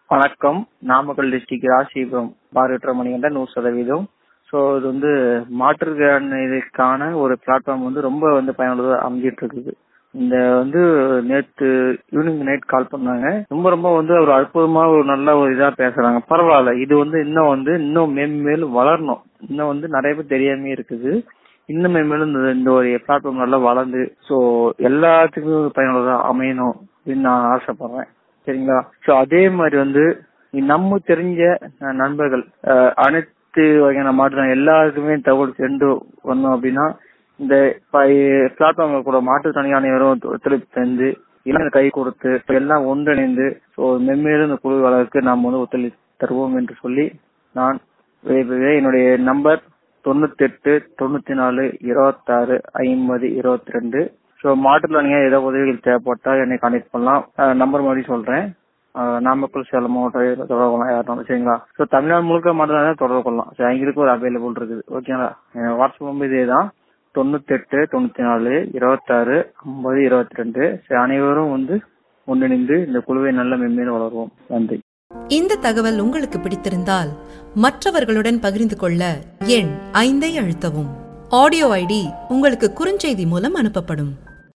வணக்கம் நாமக்கல் டிஸ்ட்ரிக்ட் ராசிபுரம் பார்வையற்ற மணிகண்ட நூறு சதவீதம் ஸோ இது வந்து மாற்றுத்திறனாளிகளுக்கான ஒரு பிளாட்ஃபார்ம் வந்து ரொம்ப வந்து பயனுள்ளதாக அமைஞ்சிட்டு இருக்குது இந்த வந்து நேத்து ஈவினிங் நைட் கால் பண்ணாங்க ரொம்ப ரொம்ப வந்து ஒரு அற்புதமா ஒரு நல்ல ஒரு இதா பேசுறாங்க பரவாயில்ல இது வந்து இன்னும் வந்து இன்னும் மேன்மேலும் வளரணும் இன்னும் வந்து நிறைய பேர் தெரியாம இருக்குது இன்னும் மேன்மேலும் இந்த இந்த ஒரு பிளாட்ஃபார்ம் நல்லா வளர்ந்து ஸோ எல்லாத்துக்குமே ஒரு பயனுள்ளதா அமையணும் அப்படின்னு நான் ஆசைப்படுறேன் சரிங்களா ஸோ அதே மாதிரி வந்து நம்ம தெரிஞ்ச அஹ், நண்பர்கள் அஹ், அனைத்து வகையான மாற்றம் எல்லாருக்குமே தகவல் சென்று வந்தோம் அப்படின்னா இந்த பிளாட்ஃபார்ம்ல கூட மாற்றுத்திறனாளி அனைவரும் ஒத்துழைப்பு தந்து இளைஞர் கை கொடுத்து எல்லாம் ஒன்றிணைந்து ஸோ மென்மேலும் இந்த குழு வளர்க்கு நாம் வந்து ஒத்துழைப்பு தருவோம் என்று சொல்லி நான் விரைவில் என்னுடைய நம்பர் தொண்ணூத்தி எட்டு தொண்ணூத்தி நாலு இருபத்தாறு ஐம்பது இருபத்தி ரெண்டு ஸோ மாற்றுத்திறனாளிங்க ஏதோ உதவிகள் தேவைப்பட்டா என்னை கான்டெக்ட் பண்ணலாம் நம்பர் மாதிரி சொல்றேன் அஹ் நாமக்கல் சேலம் மாவட்டம் தொடர்பு கொள்ளலாம் யாரும் சரிங்களா ஸோ தமிழ்நாடு முழுக்க மட்டும் தொடர்பு கொள்ளலாம் ஸோ எங்களுக்கு ஒரு அவைலபிள் இருக்குது ஓகேங்களா என் வாட்ஸ்அப் நம்பர் இதே தான் தொண்ணூத்தி எட்டு தொண்ணூத்தி நாலு இருபத்தாறு ஐம்பது இருபத்தி ரெண்டு அனைவரும் வந்து ஒன்றிணைந்து இந்த குழுவை நல்ல மென்மேலும் வளருவோம் நன்றி இந்த தகவல் உங்களுக்கு பிடித்திருந்தால் மற்றவர்களுடன் பகிர்ந்து கொள்ள எண் ஐந்தை அழுத்தவும் ஆடியோ ஐடி உங்களுக்கு குறுஞ்செய்தி மூலம் அனுப்பப்படும்